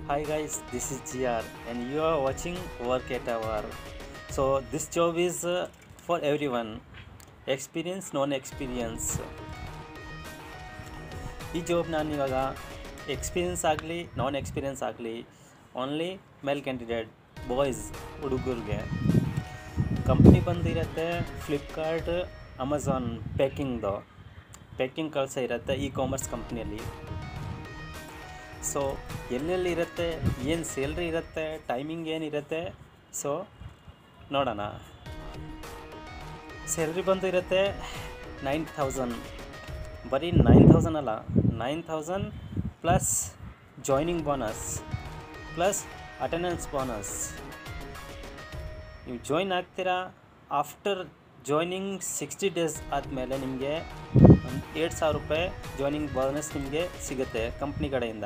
Hi guys, this is GR and you are watching Work at Hour. So this job is uh, for everyone. Experience, non-experience. ಈ job ನಾನು ಇವಾಗ experience ಆಗಲಿ non experience ಆಗಲಿ only male candidate boys ಹುಡುಗರಿಗೆ company ಬಂದಿರುತ್ತೆ Flipkart Amazon ಪ್ಯಾಕಿಂಗ್ದು packing ಕೆಲಸ ಇರುತ್ತೆ E commerce ಕಂಪ್ನಿಯಲ್ಲಿ ಸೊ ಎಲ್ಲೆಲ್ಲಿ ಇರುತ್ತೆ ಏನು ಸ್ಯಾಲ್ರಿ ಇರುತ್ತೆ ಟೈಮಿಂಗ್ ಏನಿರುತ್ತೆ ಸೊ ನೋಡೋಣ ಸ್ಯಾಲ್ರಿ ಬಂದು ಇರುತ್ತೆ ನೈನ್ ಥೌಸಂಡ್ ಬರೀ ನೈನ್ ಥೌಸಂಡ್ ಅಲ್ಲ nine thousand plus joining bonus plus attendance bonus ನೀವು ಜಾಯ್ನ್ ಆಗ್ತೀರಾ ಆಫ್ಟರ್ ಜಾಯ್ನಿಂಗ್ ಸಿಕ್ಸ್ಟಿ ಡೇಸ್ ಆದಮೇಲೆ ನಿಮಗೆ ಒಂದು ಏಳು ಸಾವಿರ ರೂಪಾಯಿ ಜಾಯ್ನಿಂಗ್ ಬೋನಸ್ ನಿಮಗೆ ಸಿಗುತ್ತೆ ಕಂಪ್ನಿ ಕಡೆಯಿಂದ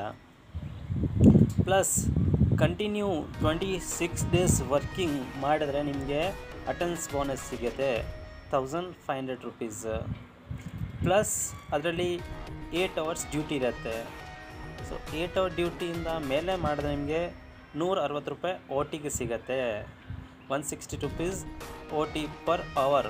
plus continue twenty six days working ಮಾಡಿದ್ರೆ ನಿಮಗೆ ಅಟೆಂಡೆನ್ಸ್ ಬೋನಸ್ ಸಿಗುತ್ತೆ thousand five hundred rupees plus ಅದರಲ್ಲಿ ಏಟ್ ಅವರ್ಸ್ ಡ್ಯೂಟಿ ಇರುತ್ತೆ ಸೊ ಏಟ್ ಅವರ್ ಡ್ಯೂಟಿಯಿಂದ ಮೇಲೆ ಮಾಡಿದ್ರೆ ನಿಮಗೆ ನೂರ ಅರವತ್ತು ರೂಪಾಯಿ ಓ ಟಿಗೆ ಸಿಗತ್ತೆ one sixty rupees O T per hour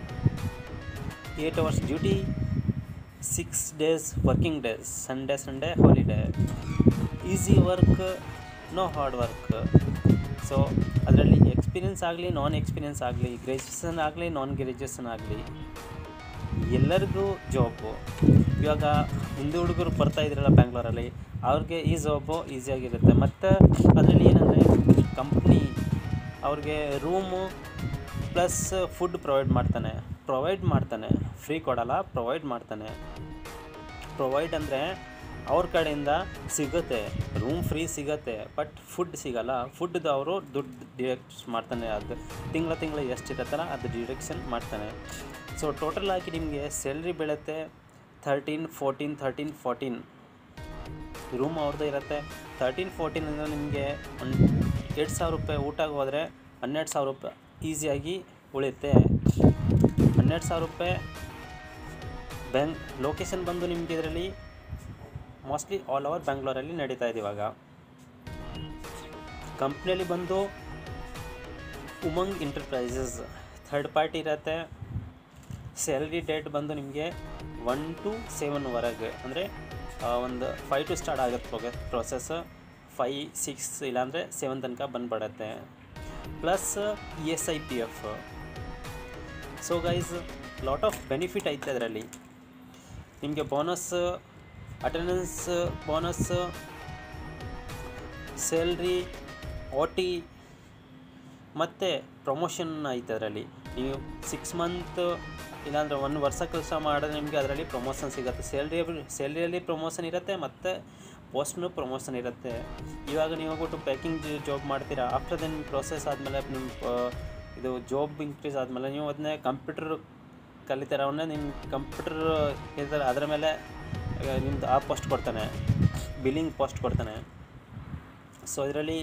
eight hours duty six days working days Sunday Sunday holiday easy work no hard work so ಅದರಲ್ಲಿ ಎಕ್ಸ್ಪೀರಿಯನ್ಸ್ ಆಗಲಿ ನಾನ್ ಎಕ್ಸ್ಪೀರಿಯನ್ಸ್ ಆಗಲಿ ಗ್ರ್ಯಾಜುಯೇಷನ್ ಆಗಲಿ ನಾನ್ ಗ್ರ್ಯಾಜುಯೇಷನ್ ಆಗಲಿ ಎಲ್ಲರಿಗೂ ಜಾಬು ಇವಾಗ ಹಿಂದೂ ಹುಡುಗರು ಬರ್ತಾ ಇದ್ರಲ್ಲ ಬ್ಯಾಂಗ್ಳೂರಲ್ಲಿ ಅವ್ರಿಗೆ ಈ ಜಾಬು ಈಸಿಯಾಗಿರುತ್ತೆ ಮತ್ತು ಅದರಲ್ಲಿ ಏನಂದರೆ ಕಂಪ್ನಿ ಅವ್ರಿಗೆ ರೂಮು ಪ್ಲಸ್ ಫುಡ್ ಪ್ರೊವೈಡ್ ಮಾಡ್ತಾನೆ ಪ್ರೊವೈಡ್ ಮಾಡ್ತಾನೆ ಫ್ರೀ ಕೊಡಲ್ಲ ಪ್ರೊವೈಡ್ ಮಾಡ್ತಾನೆ ಪ್ರೊವೈಡ್ ಅಂದರೆ ಅವ್ರ ಕಡೆಯಿಂದ ಸಿಗುತ್ತೆ ರೂಮ್ ಫ್ರೀ ಸಿಗುತ್ತೆ ಬಟ್ ಫುಡ್ ಸಿಗಲ್ಲ ಫುಡ್ದು ಅವರು ದುಡ್ಡು ಡಿರೆಕ್ಟ್ ಮಾಡ್ತಾನೆ ಅದು ತಿಂಗಳ ತಿಂಗಳ ಎಷ್ಟಿರುತ್ತಲ್ಲ ಅದು ಡಿರೆಕ್ಷನ್ ಮಾಡ್ತಾನೆ ಸೊ ಟೋಟಲ್ ಆಗಿ ನಿಮಗೆ ಸ್ಯಾಲ್ರಿ ಬೀಳುತ್ತೆ thirteen fourteen thirteen fourteen room ಅವ್ರದ್ದು ಇರುತ್ತೆ ತರ್ಟೀನ್ ಫೋರ್ಟೀನಿಂದ ನಿಮಗೆ ಒಂದು ಎರಡು ಸಾವಿರ ರೂಪಾಯಿ ಊಟಕ್ಕೆ ಹೋದರೆ ಹನ್ನೆರಡು ಸಾವಿರ ರೂಪಾಯಿ ಈಸಿಯಾಗಿ ಉಳಿಯುತ್ತೆ ಹನ್ನೆರಡು ಸಾವಿರ ರೂಪಾಯಿ ಬ್ಯಾಂಕ್ ಲೊಕೇಶನ್ ಬಂದು ನಿಮಗೆ ಇದರಲ್ಲಿ ಮೋಸ್ಟ್ಲಿ ಆಲ್ ಓವರ್ ಬ್ಯಾಂಗ್ಳೂರಲ್ಲಿ ನಡೀತಾ ಇದೆ ಇವಾಗ ಕಂಪ್ನಿಯಲ್ಲಿ ಬಂದು ಉಮಂಗ್ ಎಂಟರ್ಪ್ರೈಸಸ್ ಥರ್ಡ್ ಪಾರ್ಟಿ ಇರುತ್ತೆ ಸ್ಯಾಲ್ರಿ ಡೇಟ್ ಬಂದು ನಿಮಗೆ ಒನ್ ಟು ಸೆವೆನ್ವರೆಗೆ ಅಂದರೆ ಒಂದು ಫೈವ್ ಟು ಸ್ಟಾರ್ಟ್ ಆಗುತ್ತೆ ಪ್ರೊಸೆಸ್ ಫೈ ಸಿಕ್ಸ್ ಇಲ್ಲಾಂದರೆ ಸೆವೆನ್ ತನಕ ಬಂದುಬಿಡತ್ತೆ plus E S I P F so guys lot of benefit ಐತೆ ಅದರಲ್ಲಿ ನಿಮಗೆ bonus attendance bonus salary O T ಮತ್ತು ಪ್ರಮೋಷನ್ ಐತೆ ಅದರಲ್ಲಿ ನೀವು ಸಿಕ್ಸ್ ಮಂತ್ ಇಲ್ಲಾಂದರೆ ಒಂದು ವರ್ಷ ಕೆಲಸ ಮಾಡಿದ್ರೆ ನಿಮಗೆ ಅದರಲ್ಲಿ ಪ್ರಮೋಷನ್ ಸಿಗುತ್ತೆ ಸ್ಯಾಲ್ರಿ ಸ್ಯಾಲ್ರಿಯಲ್ಲಿ ಪ್ರಮೋಷನ್ ಇರುತ್ತೆ ಮತ್ತು ಪೋಸ್ಟ್ನು ಪ್ರಮೋಷನ್ ಇರುತ್ತೆ ಇವಾಗ ನೀವು ಹೋಗ್ಬಿಟ್ಟು ಪ್ಯಾಕಿಂಗ್ ಜಾಬ್ ಮಾಡ್ತೀರಾ ಆಫ್ಟರ್ ದೆನ್ ಪ್ರೊಸೆಸ್ ಆದಮೇಲೆ ನಿಮ್ಮ ಇದು ಜಾಬ್ ಇನ್ಕ್ರೀಸ್ ಆದಮೇಲೆ ನೀವು ಅದನ್ನೇ ಕಂಪ್ಯೂಟರ್ ಕಲಿತೀರ ಅವನ್ನೇ ನಿಮ್ಮ ಕಂಪ್ಯೂಟರ್ ಇರ್ತಾರೆ ಅದರ ಮೇಲೆ ನಿಮ್ಮದು ಆ ಪೋಸ್ಟ್ ಕೊಡ್ತಾನೆ ಬಿಲ್ಲಿಂಗ್ ಪೋಸ್ಟ್ ಕೊಡ್ತಾನೆ ಸೊ ಇದರಲ್ಲಿ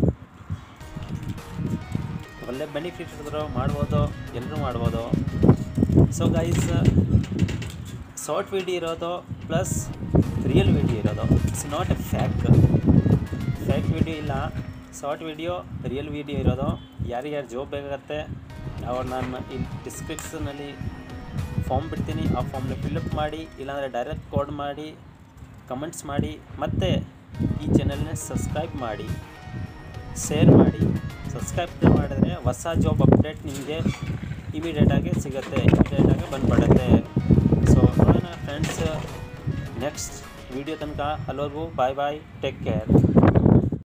ಒಳ್ಳೆ ಬೆನಿಫಿಟ್ ಇದ್ರು ಮಾಡ್ಬೋದು ಎಲ್ಲರೂ ಮಾಡ್ಬೋದು ಸೊ ಗೈಸ್ ಶಾರ್ಟ್ ವಿಡಿಯೋ ಇರೋದು ಪ್ಲಸ್ ರಿಯಲ್ ವಿಡಿಯೋ ಇರೋದು it's not a fake fake video ಇಲ್ಲ ಶಾರ್ಟ್ ವಿಡಿಯೋ ರಿಯಲ್ ವಿಡಿಯೋ ಇರೋದು ಯಾರ್ಯಾರು ಜಾಬ್ ಬೇಕಾಗತ್ತೆ ಅವ್ರು ನಾನು ಇಲ್ಲಿ ಡಿಸ್ಕ್ರಿಪ್ಷನಲ್ಲಿ ಫಾರ್ಮ್ ಬಿಡ್ತೀನಿ ಆ ಫಾರ್ಮ್ನ ಫಿಲಪ್ ಮಾಡಿ ಇಲ್ಲಾಂದರೆ ಡೈರೆಕ್ಟ್ ಕೋಡ್ ಮಾಡಿ ಕಮೆಂಟ್ಸ್ ಮಾಡಿ ಮತ್ತು ಈ ಚಾನಲ್ನ ಸಬ್ಸ್ಕ್ರೈಬ್ ಮಾಡಿ ಶೇರ್ ಮಾಡಿ ಸಬ್ಸ್ಕ್ರೈಬ್ ಮಾಡಿದ್ರೆ ಹೊಸ ಜಾಬ್ ಅಪ್ಡೇಟ್ ನಿಮಗೆ ಇಮಿಡಿಯೇಟಾಗಿ ಸಿಗುತ್ತೆ ಇಮಿಡಿಯೇಟಾಗಿ ಬಂದುಬಿಡುತ್ತೆ ಸೊ ನೋಡೋಣ ಫ್ರೆಂಡ್ಸ್ ನೆಕ್ಸ್ಟ್ ವೀಡಿಯೋ ತನಕ ಅಲ್ಲವರೆಗೂ ಬಾಯ್ ಬಾಯ್ ಟೇಕ್ ಕೇರ್